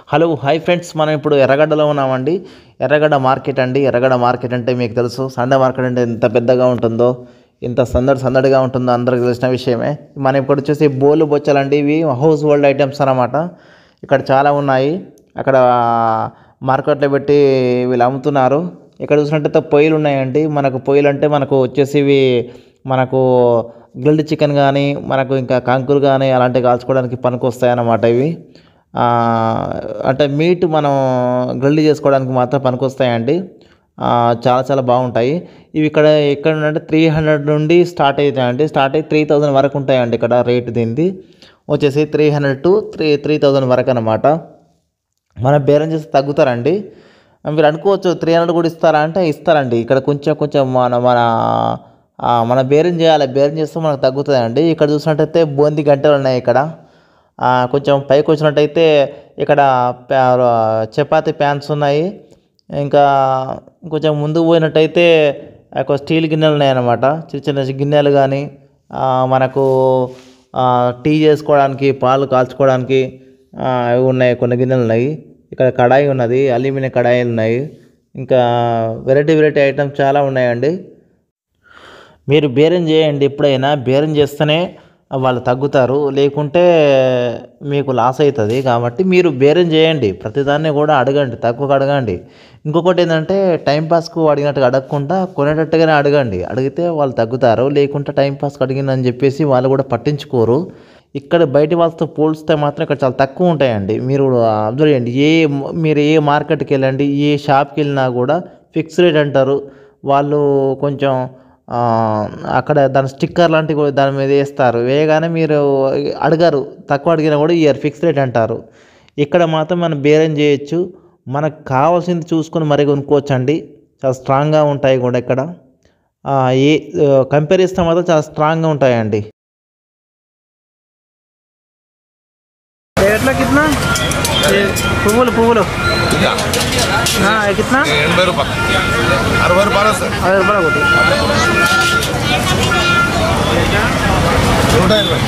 hello hi friends మనం ఇప్పుడు ఎర్రగడ్డలో ఉన్నామండి ఎర్రగడ్డ మార్కెట్ అండి ఎర్రగడ్డ మార్కెట్ అంటే మీకు తెలుసు సండే మార్కెట్ అంటే ఎంత పెద్దగా ఉంటుందో ఇంత సందడి సందడిగా ఉంటుందో అందరికి తెలిసిన విషయమే మనం ఇప్పుడు వచ్చేసి బోలు బొచ్చలండి ఇవి హౌస్ హోల్డ్ ఐటమ్స్ అన్నమాట ఇక్కడ చాలా ఉన్నాయి అక్కడ మార్కెట్లో పెట్టి వీళ్ళు అమ్ముతున్నారు ఇక్కడ చూసినట్టయితే పొయ్యిలు ఉన్నాయండి మనకు పొయ్యిలు అంటే మనకు వచ్చేసి ఇవి మనకు గ్రిల్డ్ చికెన్ కానీ మనకు ఇంకా కంకులు కానీ అలాంటివి కాల్చుకోవడానికి పనికి వస్తాయన్నమాట ఇవి ఆ, అంటే మీట్ మనం గ్రిల్ చేసుకోవడానికి మాత్రం పనికొస్తాయండి ఆ, చాలా చాలా బాగుంటాయి ఇవి ఇక్కడ ఎక్కడ అంటే త్రీ హండ్రెడ్ నుండి స్టార్ట్ అవుతాయండి స్టార్ట్ అయ్యి త్రీ థౌజండ్ వరకు ఉంటాయండి ఇక్కడ రేట్ దీనిది వచ్చేసి three hundred to three three thousand వరకు అనమాట మనం బేరం చేస్తే తగ్గుతారండి మీరు అనుకోవచ్చు త్రీ హండ్రెడ్ కూడా ఇస్తారా అంటే ఇస్తారండి ఇక్కడ కొంచెం కొంచెం మన మన ఆ, మన బేరం చేయాలి బేరం చేస్తే మనకు తగ్గుతుందండి ఇక్కడ చూసినట్టయితే బూందీ గంటలు ఉన్నాయి ఇక్కడ ఆ, కొంచెం పైకి వచ్చినట్టయితే ఇక్కడ ప్యా- చపాతీ ప్యాన్స్ ఉన్నాయి ఇంకా కొంచెం ముందుకు పోయినట్టయితే ఒక స్టీల్ గిన్నెలు ఉన్నాయన్నమాట చిన్న చిన్న గిన్నెలు కానీ మనకు ఆ, టీ చేసుకోవడానికి పాలు కాల్చుకోవడానికి ఆ, అవి ఉన్నాయి కొన్ని గిన్నెలు ఉన్నాయి ఇక్కడ కడాయి ఉన్నది అల్యూమినియం కడాయిలు ఉన్నాయి ఇంకా వెరైటీ వెరైటీ ఐటమ్స్ చాలా ఉన్నాయండి మీరు బేరం చేయండి ఎప్పుడైనా బేరం చేస్తేనే వాళ్ళు తగ్గుతారు లేకుంటే మీకు లాస్ అవుతుంది కాబట్టి మీరు బేరం చేయండి ప్రతిదాన్ని కూడా అడగండి తక్కువగా అడగండి ఇంకొకటి ఏంటంటే టైంపాస్కు అడిగినట్టుగా అడగకుండా కొనేటట్టుగానే అడగండి అడిగితే వాళ్ళు తగ్గుతారు లేకుంటే టైంపాస్కి అడిగిందని చెప్పేసి వాళ్ళు కూడా పట్టించుకోరు ఇక్కడ బయట వాళ్ళతో పోల్స్తే మాత్రం ఇక్కడ చాలా తక్కువ ఉంటాయండి మీరు అబ్జర్వ్ చేయండి ఏ మీరు ఏ మార్కెట్కి వెళ్ళండి ఏ షాప్కి వెళ్ళినా కూడా ఫిక్స్ రేట్ అంటారు వాళ్ళు కొంచెం ఆ, అక్కడ దాని స్టిక్కర్ లాంటివి కూడా దాని మీద వేస్తారు వేయగానే మీరు అడగారు తక్కువ అడిగినా కూడా ఇయర్ ఫిక్స్ రేట్ అంటారు ఇక్కడ మాత్రం మనం బేరం చేయొచ్చు మనకు కావాల్సింది చూసుకొని మరి కొనుక్కోవచ్చు అండి చాలా స్ట్రాంగ్గా ఉంటాయి కూడా ఇక్కడ ఆ, ఏ కంపేర్ చేస్తే మాత్రం చాలా స్ట్రాంగ్గా ఉంటాయండి ఎట్లా కిतना ये పువ్వులు పువ్వులు हाँ, ये कितना ఎనభై రూపాయలు అరవై రూపాయలు వస్తాయి అరవై రూపాయలు ఒకటి నూట ఎనభై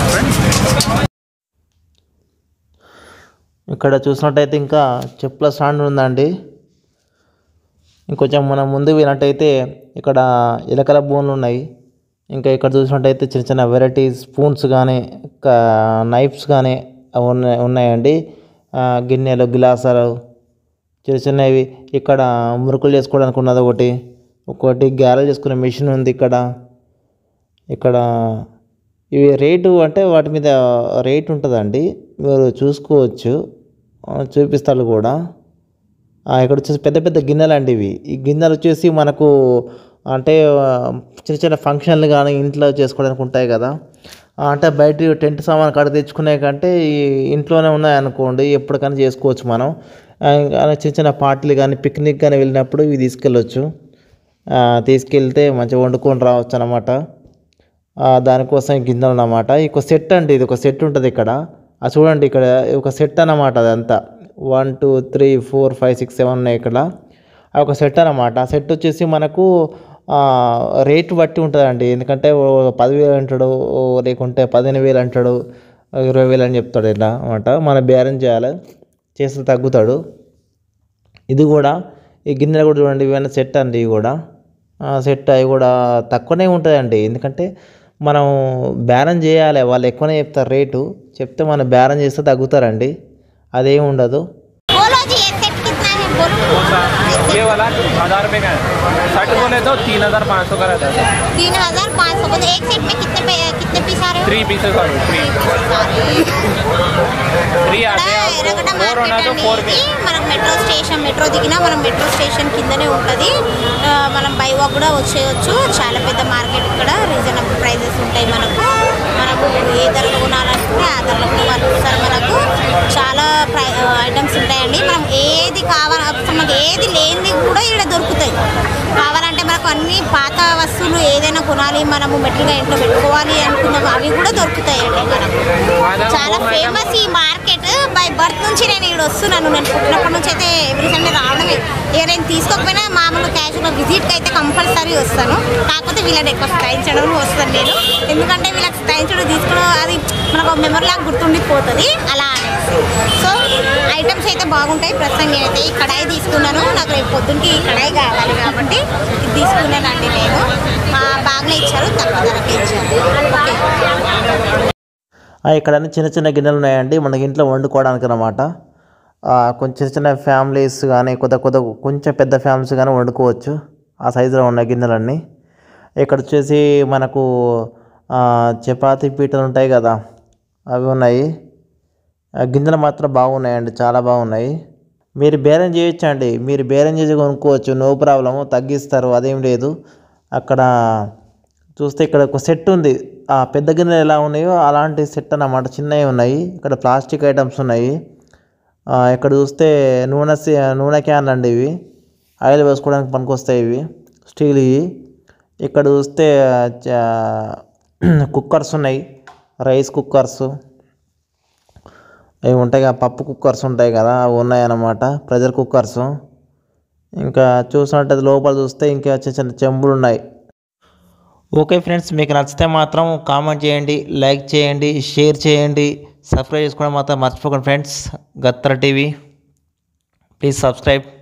ఇక్కడ చూసినట్టయితే ఇంకా చెప్పుల స్టాండ్ ఉందండి ఇంకొంచెం మనం ముందు పోయినట్టయితే ఇక్కడ ఇలకల బోన్లు ఉన్నాయి ఇంకా ఇక్కడ చూసినట్టయితే చిన్న చిన్న వెరైటీ స్పూన్స్ కానీ నైఫ్స్ కానీ అవి ఉన్నాయి ఉన్నాయండి ఆ, గిన్నెలు గిలాసాలు చిన్న చిన్నవి ఇక్కడ మురుకులు చేసుకోవడానికి ఉన్నది ఒకటి ఒకటి గ్యారెల్ చేసుకునే మిషన్ ఉంది ఇక్కడ ఇక్కడ ఇవి రేటు అంటే వాటి మీద రేట్ ఉంటుందండి మీరు చూసుకోవచ్చు ఆ, చూపిస్తారు కూడా ఆ, ఇక్కడ వచ్చేసి పెద్ద పెద్ద గిన్నెలు అండి ఇవి ఈ గిన్నెలు వచ్చేసి మనకు అంటే ఆ, చిన్న చిన్న ఫంక్షన్లు కానీ ఇంట్లో చేసుకోవడానికి ఉంటాయి కదా ఆ, అంటే బయట టెంట్ సామాన్ కాడ తెచ్చుకునే కంటే ఈ ఇంట్లోనే ఉన్నాయి అనుకోండి ఎప్పటికైనా చేసుకోవచ్చు మనం ఆ, ఇంకా చిన్న చిన్న పార్టీలు కానీ పిక్నిక్ కానీ వెళ్ళినప్పుడు ఇవి తీసుకెళ్ళొచ్చు ఆ, తీసుకెళ్తే మంచిగా వండుకొని రావచ్చు అన్నమాట ఆ, దానికోసం ఈ గిన్నెలు అన్నమాట ఈ ఒక సెట్ అండి ఇది ఒక సెట్ ఉంటుంది ఇక్కడ అది చూడండి ఇక్కడ ఒక సెట్ అన్నమాట అదంతా one two three four five six seven ఉన్నాయి ఇక్కడ ఆ ఒక సెట్ అన్నమాట ఆ సెట్ వచ్చేసి మనకు ఆ, రేటు బట్టి ఉంటుందండి ఎందుకంటే ఓ పదివేలు అంటాడు ఓ లేకుంటే పదిహేను వేలు అంటాడు ఇరవై వేలు అని చెప్తాడు ఇలా అనమాట మన బేరం చేయాలి చేస్తే తగ్గుతాడు ఇది కూడా ఈ గిన్నెలు కూడా చూడండి ఇవన్నీ సెట్ అండి ఇవి కూడా ఆ, సెట్ అవి కూడా తక్కువనే ఉంటుందండి ఎందుకంటే మనం బేరం చేయాలి వాళ్ళు ఎక్కువనే చెప్తారు రేటు చెప్తే మనం బేరం చేస్తే తగ్గుతారండి అదేం ఉండదు बोलो जी ये सेट कितना है बोलो ये वाला हजार रुपये का है शर्ट बोले तो तीन हजार पाँच सौ का रहता है तीन हजार पाँच सौ तो एक सेट में कितने पे, कितने पीस आ रहे हो थ्री पीसेस और थ्री थ्री आते हैं ఎర్రగడ్డ फोर होना तो మార్కెట్ फोर అనేది మనం మెట్రో స్టేషన్ మెట్రో దిగినా మనం మెట్రో స్టేషన్ కిందనే ఉంటుంది ఆ, మనం బై వాక్ కూడా వచ్చేయచ్చు చాలా పెద్ద మార్కెట్ ఇక్కడ రీజనబుల్ ప్రైజెస్ ఉంటాయి మనకు మనకు ఏ ధరలో కొనాలనుకుంటే ఆ ధరలో కూడా వాళ్ళు ఇస్తారు మనకు చాలా ప్రై ఐటమ్స్ ఉంటాయండి మనం ఏది కావాలి అసలు మనకి ఏది లేనిది కూడా ఇక్కడ దొరుకుతాయి కావాలంటే మనకు అన్ని పాత వస్తువులు ఏదైనా కొనాలి మనము మెట్లుగా ఇంట్లో పెట్టుకోవాలి అనుకున్నాం అవి కూడా దొరుకుతాయండి మనకు చాలా ఫేమస్ ఈ మార్కెట్ బై బర్త్ నుంచి నేను ఇక్కడ వస్తున్నాను నేను పుట్టినప్పటి నుంచి అయితే ఎవ్రీ సండే రావడమే ఇక నేను తీసుకోకపోయినా మామూలు క్యాజువల్ విజిట్కి అయితే కంపల్సరీ వస్తాను కాకపోతే వీళ్ళని ఎక్కువ స్థాయించడం వస్తాను నేను ఎందుకంటే వీళ్ళకి స్థాయించడం తీసుకోవడం అది మనకు మెమరీ లాగా గుర్తుండిపోతుంది అలా అనేసి సో ఐటమ్స్ అయితే బాగుంటాయి ప్రస్తుతం నేనైతే ఈ కడాయి తీసుకున్నాను నాకు రేపు పొద్దున్నకి ఈ కడాయి కావాలి కాబట్టి ఇది తీసుకున్నానండి నేను మా బాగానే ఇచ్చారు తక్కువ ధరకే ఇచ్చారు ఓకే ఆ, ఇక్కడ అన్ని చిన్న చిన్న గిన్నెలు ఉన్నాయండి మనకి ఇంట్లో వండుకోవడానికి అనమాట కొంచెం చిన్న చిన్న ఫ్యామిలీస్ కానీ కొద్ది కొద్ది కొంచెం పెద్ద ఫ్యామిలీస్ కానీ వండుకోవచ్చు ఆ సైజులో ఉన్న గిన్నెలన్నీ ఇక్కడ వచ్చేసి మనకు ఆ, చపాతీ పీటలు ఉంటాయి కదా అవి ఉన్నాయి ఆ గిన్నెలు మాత్రం బాగున్నాయండి చాలా బాగున్నాయి మీరు బేరం చేయొచ్చండి మీరు బేరం చేసి కొనుక్కోవచ్చు నో ప్రాబ్లము తగ్గిస్తారు అదేం లేదు అక్కడ చూస్తే ఇక్కడ ఒక సెట్ ఉంది ఆ పెద్ద గిన్నెలు ఎలా ఉన్నాయో అలాంటి సెట్ అన్నమాట చిన్నవి ఉన్నాయి ఇక్కడ ప్లాస్టిక్ ఐటమ్స్ ఉన్నాయి ఆ, ఇక్కడ చూస్తే నూనె సి- నూనె క్యాన్లు అండి ఇవి ఆయిల్ వేసుకోవడానికి పనికొస్తాయి ఇవి స్టీల్ ఇవి ఇక్కడ చూస్తే చ- కుక్కర్స్ ఉన్నాయి రైస్ కుక్కర్స్ అవి ఉంటాయి కదా పప్పు కుక్కర్స్ ఉంటాయి కదా అవి ఉన్నాయన్నమాట ప్రెషర్ కుక్కర్స్ ఇంకా చూసినట్టయితే లోపల చూస్తే ఇంకా చిన్న చిన్న చెంబులు ఉన్నాయి ఓకే ఫ్రెండ్స్ మీకు నచ్చితే మాత్రం కామెంట్ చేయండి లైక్ చేయండి షేర్ చేయండి సబ్స్క్రైబ్ చేసుకోవడం మాత్రం మర్చిపోకండి friends Gatthara TV please subscribe